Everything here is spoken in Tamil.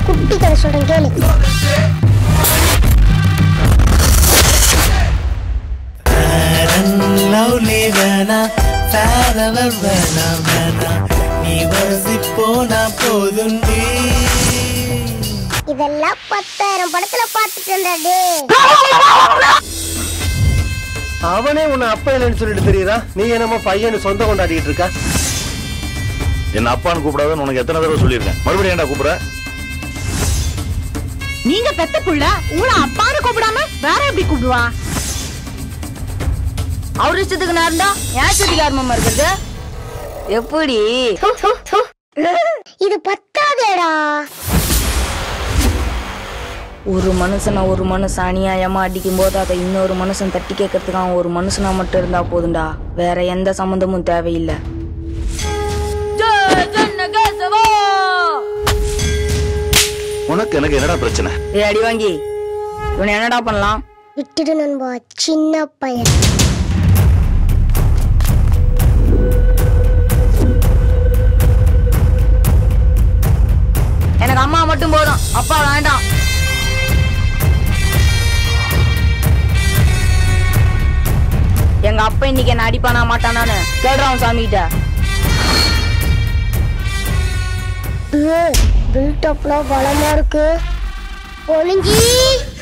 குட்டி கதை சொல்றேன் கேளு லவ்லி வேணா ஃபேரவர் வேணா வேணா நீ வரிசை போனா போதும் நீ இதெல்லாம் பத்தாயிரம் படத்துல பாத்துட்டு இருந்தாடே அவனே உன்னை அப்பா இல்லைன்னு சொல்லிட்டு தெரியுதா நீ என்னமோ பையனு சொந்தம் கொண்டாடிட்டு இருக்க என்ன அப்பான்னு கூப்பிடாதன்னு உனக்கு எத்தனை தடவை சொல்லியிருக்கேன் மறுபடியும் ஏன்டா கூப்பிடுற நீங்க பெத்த புள்ள உங்களை அப்பான்னு கூப்பிடாம வேற எப்படி கூப்பிடுவா அவர் இஷ்டத்துக்கு நான் இருந்தா என் இஷ்டத்துக்கு யார் மாமா இருக்கிறது எப்படி இது பத்தாதேடா ஒரு மனுஷனை ஒரு மனுஷன் அநியாயமா அடிக்கும் போது அதை இன்னொரு மனுஷன் தட்டி கேட்கறதுக்கு அவன் ஒரு மனுஷனா மட்டும் இருந்தா போதும்டா வேற எந்த சம்மந்தமும் தேவையில்லை உனக்கு எனக்கு என்னடா பிரச்சனை ஏய் அடி வாங்கி இவனை என்னடா பண்ணலாம் விட்டுடு நண்பா சின்ன பையன் எனக்கு அம்மா மட்டும் போதும் அப்பா வேண்டாம் எங்க அப்பா இன்னைக்கு என்ன அடிப்பானா மாட்டானான்னு கேடுறான் சாமி கிட்ட பில்டப்லாம் பலமா இருக்கு ஒளிஞ்சி